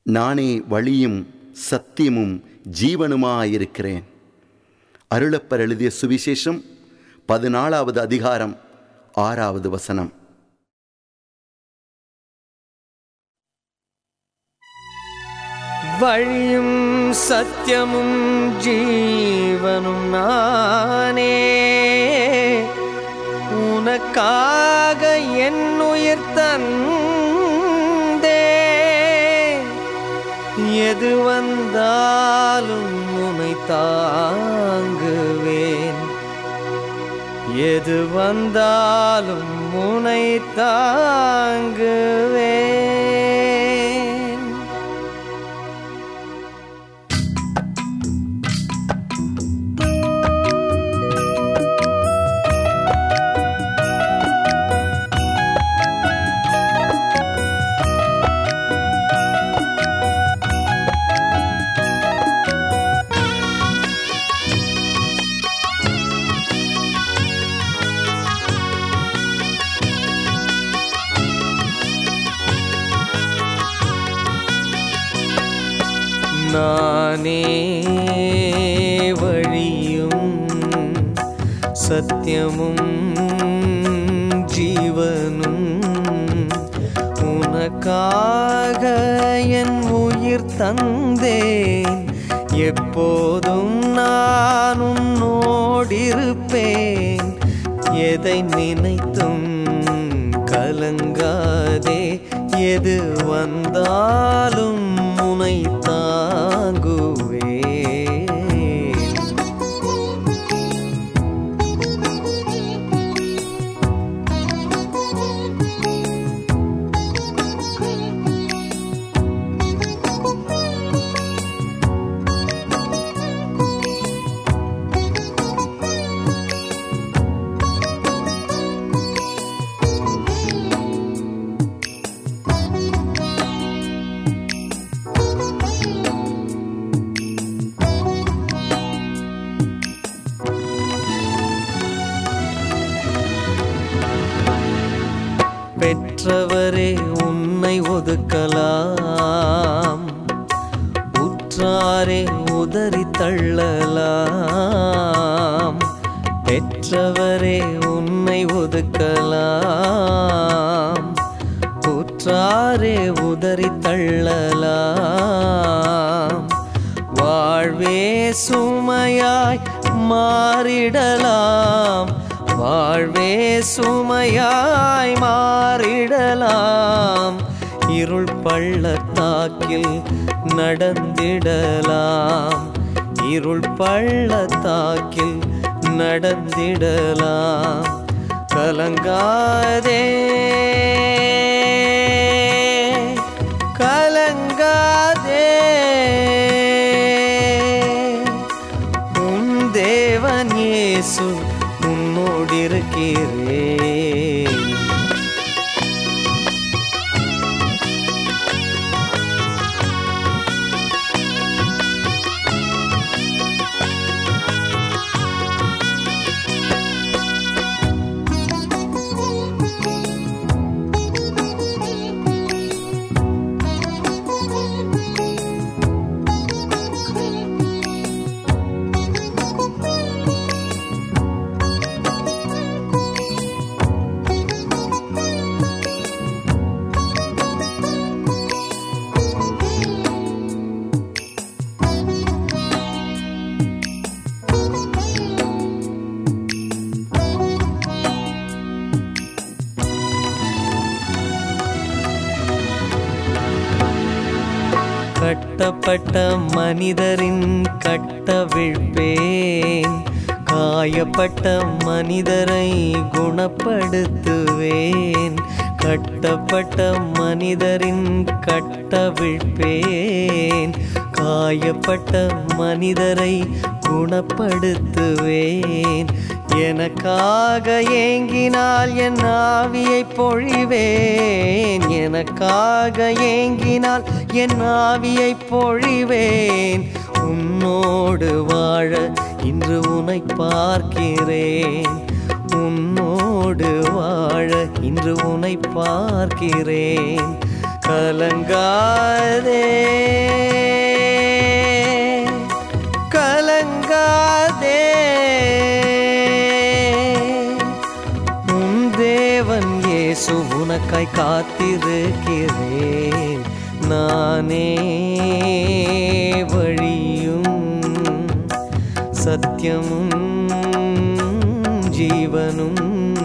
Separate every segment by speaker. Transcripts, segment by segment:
Speaker 1: நானே வழியும் சத்தியமும் ஜீவனுமாயிருக்கிறேன் அருளப்பர் எழுதிய சுவிசேஷம் பதினாலாவது அதிகாரம் ஆறாவது வசனம்
Speaker 2: வழியும் சத்தியமும் ஜீவனும் நானே உனக்காக என் உயிர் தந்தே எது வந்தாலும் உனை தாங்குவேன் எது வந்தாலும் உனை தாங்குவேன் நானே வழியும் சத்தியமும் ஜீவனும் உனக்காக என் உயிர் தந்தேன் எப்போதும் நான் உன்னோடிருப்பேன் எதை நினைத்தும் கலங்காதே எது வந்தாலும் முனை தாங்குவே பெற்றவரே உன்னை ஒதுக்கலாம் உற்றாரே உதறி தள்ளலாம் பெற்றவரே உன்னை ஒதுக்கலாம் உற்றாரே உதறி தள்ளலாம் வாழ்வே சுமையாய் மாறிடலாம் வாழ்வே சுமையாய் மாறிடலாம் இருள் பள்ளத்தாக்கில் நடந்திடலாம் இருள் பள்ளத்தாக்கில் நடந்திடலாம் கலங்காதே கலங்காதே உன் தேவன் இயேசு உன்னோடிருக்கிறேன் கட்டப்பட்ட மனிதரின் கட்டவிழ்ப்பேன் காயப்பட்ட மனிதரை குணப்படுத்துவேன் கட்டப்பட்ட மனிதரின் கட்டவிழ்ப்பேன் காயப்பட்ட மனிதரை குணப்படுத்துவேன் எனக்காக ஏங்கினால் என் ஆவியை பொழிவேன் எனக்காக ஏங்கினால் என் ஆவியை பொழிவேன் உன்னோடு வாழ இன்று உனை பார்க்கிறேன் உன்னோடு வாழ இன்று உனை பார்க்கிறேன் கலங்காதே உனக்காய் காத்திருக்கிறேன் நானே வழியும் சத்தியமும் ஜீவனும்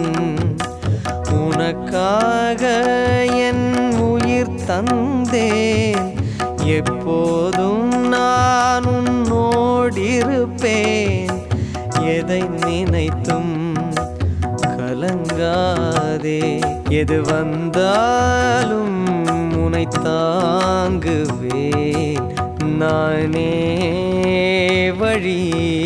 Speaker 2: உனக்காக என் உயிர் தந்தேன் எப்போதும் நான் உன்னோடிருப்பேன் எதை நினைத்தும் கலங்காதே எது வந்தாலும் உனை தாங்குவேன் நானே வழி